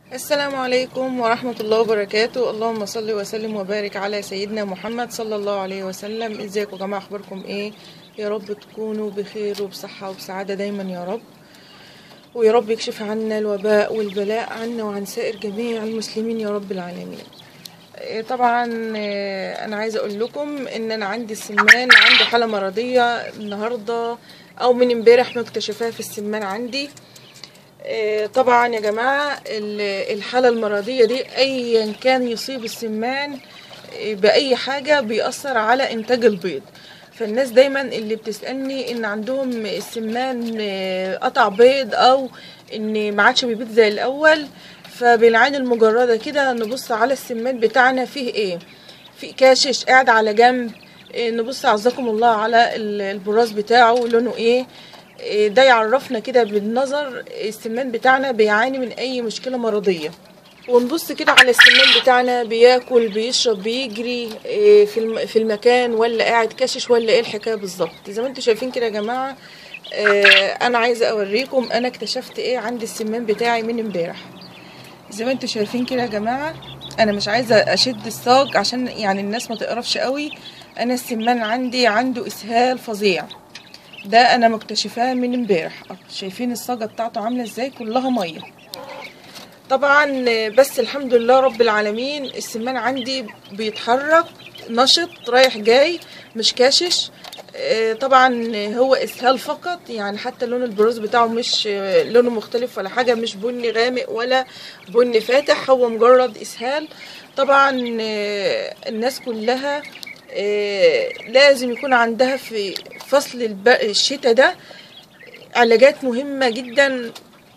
السلام عليكم ورحمة الله وبركاته اللهم صل وسلم وبارك على سيدنا محمد صلى الله عليه وسلم ازيكم يا جماعة اخباركم ايه يا رب تكونوا بخير وبصحة وبسعادة دايما يا رب ويا رب يكشف عنا الوباء والبلاء عنا وعن سائر جميع المسلمين يا رب العالمين إيه طبعا إيه، انا عايزه اقول لكم ان انا عندي السمان عندي حاله مرضيه النهارده او من امبارح مكتشفاها في السمان عندي إيه، طبعا يا جماعه ال- الحاله المرضيه دي ايا كان يصيب السمان إيه، باي حاجه بيأثر على انتاج البيض فالناس دايما اللي بتسألني ان عندهم السمان إيه، قطع بيض او ان ما عادش بيبيض زي الاول فبالعين المجردة كده نبص على السمان بتاعنا فيه ايه في كاشش قاعد على جنب إيه، نبص عزكم الله على ال- البراز بتاعه لونه ايه إيه، ده يعرفنا كده بالنظر السمان بتاعنا بيعاني من اي مشكلة مرضية ونبص كده على السمان بتاعنا بياكل بيشرب بيجري إيه، في الم- في المكان ولا قاعد كاشش ولا ايه الحكايه بالظبط زي ما انتم شايفين كده يا جماعه آه، انا عايزه اوريكم انا اكتشفت ايه عند السمان بتاعي من امبارح زي ما انتم شايفين كده يا جماعه انا مش عايزه اشد الصاج عشان يعني الناس ما تقرفش قوي انا السمان عندي عنده اسهال فظيع ده انا مكتشفاه من امبارح أهو، شايفين الصاجه بتاعته عامله ازاي كلها ميه طبعا بس الحمد لله رب العالمين السمان عندي بيتحرك نشط رايح جاي مش كاشش آه، طبعا هو اسهال فقط يعني حتى لون البروز بتاعه مش آه، لونه مختلف ولا حاجه مش بني غامق ولا بني فاتح هو مجرد اسهال طبعا آه، الناس كلها آه، لازم يكون عندها في فصل الب- الشتاء ده علاجات مهمه جدا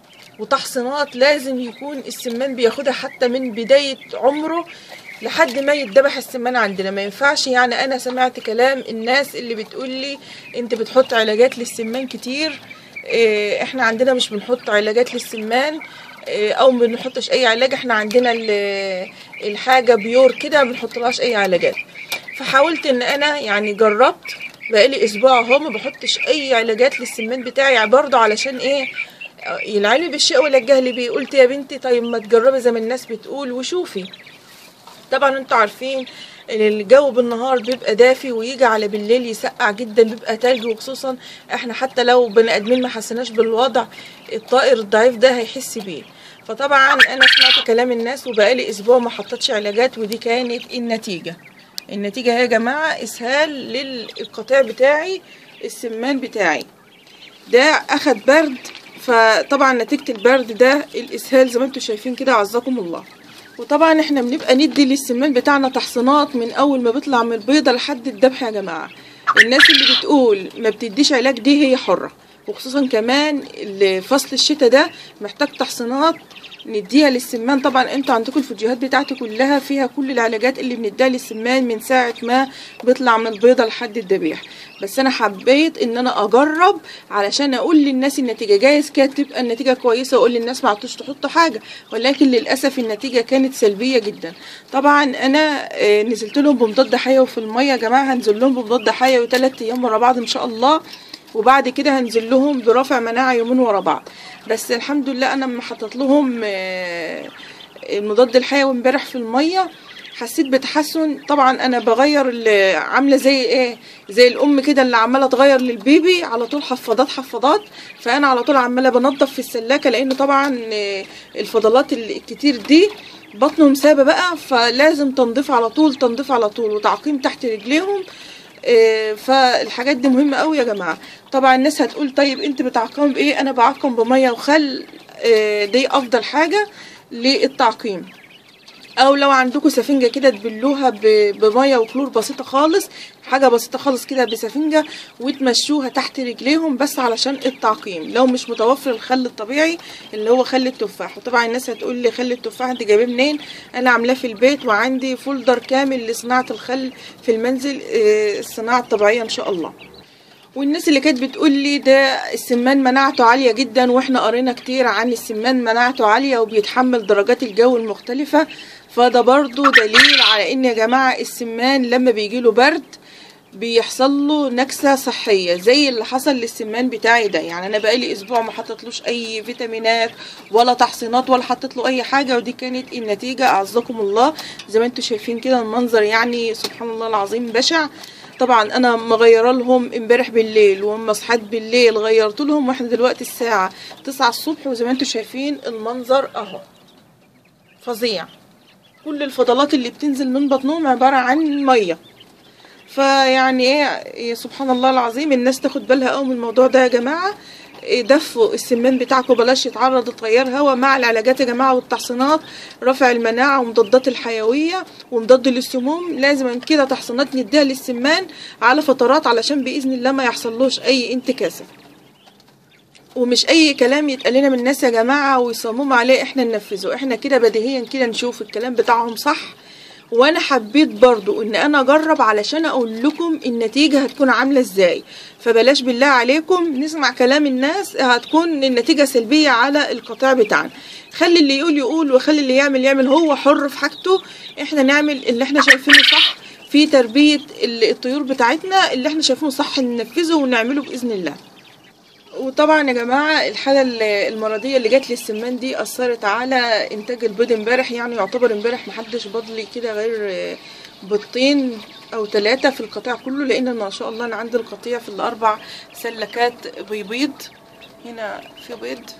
وتحصينات لازم يكون السمان بياخدها حتى من بداية عمره لحد ما يتذبح السمان عندنا ما ينفعش يعني انا سمعت كلام الناس اللي بتقول لي انت بتحط علاجات للسمان كتير إيه، احنا عندنا مش بنحط علاجات للسمان إيه، او ما بنحطش اي علاج احنا عندنا ال- الحاجة بيور كده ما بنحطلهاش اي علاجات فحاولت ان انا يعني جربت بقالي اسبوع اهو ما بحطش اي علاجات للسمان بتاعي برضه علشان ايه العلم بالشيء ولا الجهل بيه قلت يا بنتي طيب ما تجربي زي ما الناس بتقول وشوفي طبعا انتوا عارفين ان الجو بالنهار بيبقى دافي ويجي على بالليل يسقع جدا بيبقى تلج وخصوصا احنا حتى لو بني ادمين ما حسناش بالوضع الطائر الضعيف ده هيحس بيه فطبعا انا سمعت كلام الناس وبقالي اسبوع ما حطيتش علاجات ودي كانت النتيجه النتيجه هي يا جماعه اسهال للقطيع بتاعي السمان بتاعي ده اخد برد فطبعا نتيجة البرد ده الاسهال زي ما انتم شايفين كده عزكم الله وطبعا احنا بنبقى ندي للسمان بتاعنا تحصينات من اول ما بيطلع من البيضة لحد الذبح يا جماعة الناس اللي بتقول ما بتديش علاج دي هي حرة وخصوصا كمان ال- فصل الشتاء ده محتاج تحصينات نديها للسمان طبعا انتوا عندكم الفيديوهات بتاعتي كلها فيها كل العلاجات اللي بنديها للسمان من ساعة ما بيطلع من البيضة لحد الذبيح بس انا حبيت ان انا اجرب علشان اقول للناس النتيجة جايز كانت تبقى النتيجة كويسة واقول للناس ما عطوش تحطوا حاجة ولكن للاسف النتيجة كانت سلبية جدا طبعا انا آه، نزلت لهم بمضاد حيوي في المية يا جماعة هنزل لهم بمضاد حيوي ثلاث ايام ورا بعض ان شاء الله وبعد كده هنزل لهم برافع مناعة يومين ورا بعض بس الحمد لله انا لما حطيت لهم آه، المضاد الحيوي امبارح في الميه حسيت بتحسن طبعا انا بغير ال- عامله زي ايه زي الام كده اللي عماله تغير للبيبي على طول حفاضات حفاضات فانا على طول عماله بنضف في السلاكه لان طبعا آه، الفضلات الكتير دي بطنهم سابه بقى فلازم تنظيف على طول تنظيف على طول وتعقيم تحت رجليهم آه، فالحاجات دي مهمة قوي يا جماعة طبعا الناس هتقول طيب انت بتعقم بايه انا بعقم بمية وخل آه، دي افضل حاجة للتعقيم او لو عندكم سفنجة كده تبلوها ب- بمية وكلور بسيطة خالص حاجة بسيطة خالص كده بسفنجة وتمشوها تحت رجليهم بس علشان التعقيم لو مش متوفر الخل الطبيعي اللي هو خل التفاح وطبعا الناس هتقول لي خل التفاح انت جايباه منين انا عاملاه في البيت وعندي فولدر كامل لصناعة الخل في المنزل آه، الصناعة الطبيعية ان شاء الله والناس اللي كانت بتقول لي ده السمان مناعته عالية جدا واحنا قرينا كتير عن السمان مناعته عالية وبيتحمل درجات الجو المختلفة فده برضو دليل على ان يا جماعة السمان لما بيجيله برد بيحصل له نكسة صحية زي اللي حصل للسمان بتاعي ده يعني انا بقالي اسبوع ما حطيتلوش اي فيتامينات ولا تحصينات ولا حطيت له اي حاجة ودي كانت النتيجة اعزكم الله زي ما انتم شايفين كده المنظر يعني سبحان الله العظيم بشع طبعا انا مغيره لهم امبارح بالليل واما صحيت بالليل غيرت لهم واحنا دلوقتي الساعة 9 الصبح وزي ما انتم شايفين المنظر اهو فظيع كل الفضلات اللي بتنزل من بطنهم عبارة عن مية فيعني ايه سبحان الله العظيم الناس تاخد بالها قوي من الموضوع ده يا جماعة إيه دفوا السمان بتاعكم بلاش يتعرض لتيار هواء مع العلاجات يا جماعة والتحصينات رفع المناعة ومضادات الحيوية ومضاد للسموم لازم كده تحصينات نديها للسمان على فترات علشان بإذن الله ما يحصلوش أي انتكاسة ومش اي كلام يتقال لنا من الناس يا جماعه ويصمموا عليه احنا ننفذه احنا كده بديهيا كده نشوف الكلام بتاعهم صح وانا حبيت برضو ان انا اجرب علشان اقول لكم النتيجه هتكون عامله ازاي فبلاش بالله عليكم نسمع كلام الناس هتكون النتيجه سلبيه على القطاع بتاعنا خلي اللي يقول يقول وخلي اللي يعمل يعمل هو حر في حاجته احنا نعمل اللي احنا شايفينه صح في تربيه الطيور بتاعتنا اللي احنا شايفينه صح ننفذه ونعمله باذن الله وطبعا يا جماعة الحالة المرضية اللي جات لي السمان دي أثرت على إنتاج البيض امبارح يعني يعتبر امبارح محدش بضلي كده غير بيضتين أو ثلاثة في القطيع كله لأن ما شاء الله أنا عندي القطيع في الأربع سلكات بيبيض هنا في بيض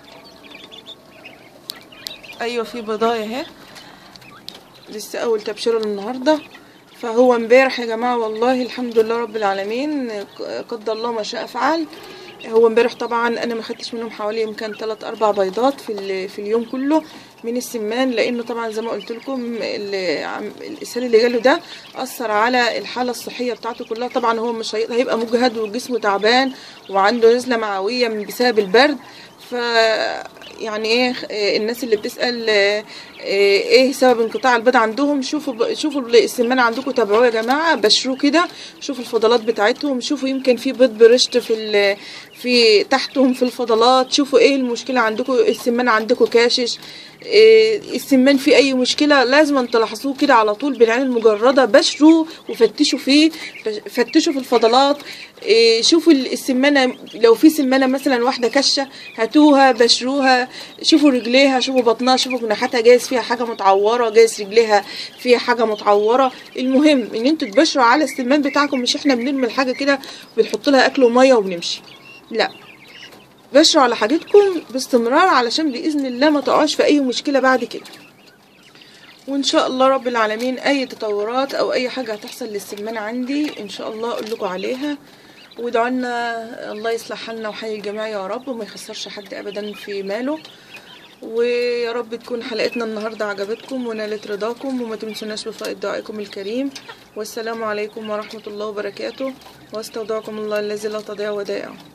أيوة في بضاية اهي لسه أول تبشيرة النهاردة فهو امبارح يا جماعة والله الحمد لله رب العالمين قدر الله ما شاء فعل هو امبارح طبعا انا ما خدتش منهم حوالي يمكن 3 4 بيضات في في اليوم كله من السمان لانه طبعا زي ما قلت لكم الاسهال اللي جاله ده اثر على الحاله الصحيه بتاعته كلها طبعا هو مش هيبقى مجهد وجسمه تعبان وعنده نزله معويه من بسبب البرد ف يعني ايه الناس اللي بتسال ايه سبب انقطاع البيض عندهم شوفوا شوفوا السمان عندكم تابعوه يا جماعه بشروه كده شوفوا الفضلات بتاعتهم شوفوا يمكن في بيض برشت في في تحتهم في الفضلات شوفوا ايه المشكله عندكم السمان عندكم كاشش إيه السمان فيه اي مشكله لازم تلاحظوه كده على طول بالعين المجرده بشروا وفتشوا فيه فتشوا في الفضلات إيه شوفوا السمانه لو في سمانه مثلا واحده كشه هاتوها بشروها شوفوا رجليها شوفوا بطنها شوفوا جناحاتها جايز فيها حاجه متعوره جايز رجليها فيها حاجه متعوره المهم ان انتوا تبشروا على السمان بتاعكم مش احنا بنرمي الحاجه كده بنحط لها اكل وميه وبنمشي لا بشروا على حاجتكم باستمرار علشان باذن الله ما تقعش في اي مشكله بعد كده وان شاء الله رب العالمين اي تطورات او اي حاجه هتحصل للسمان عندي ان شاء الله اقول لكم عليها وادعوا لنا الله يصلح حالنا وحي الجميع يا رب وما يخسرش حد ابدا في ماله ويا رب تكون حلقتنا النهارده عجبتكم ونالت رضاكم وما تنسوناش بفائض دعائكم الكريم والسلام عليكم ورحمه الله وبركاته واستودعكم الله الذي لا تضيع ودائعه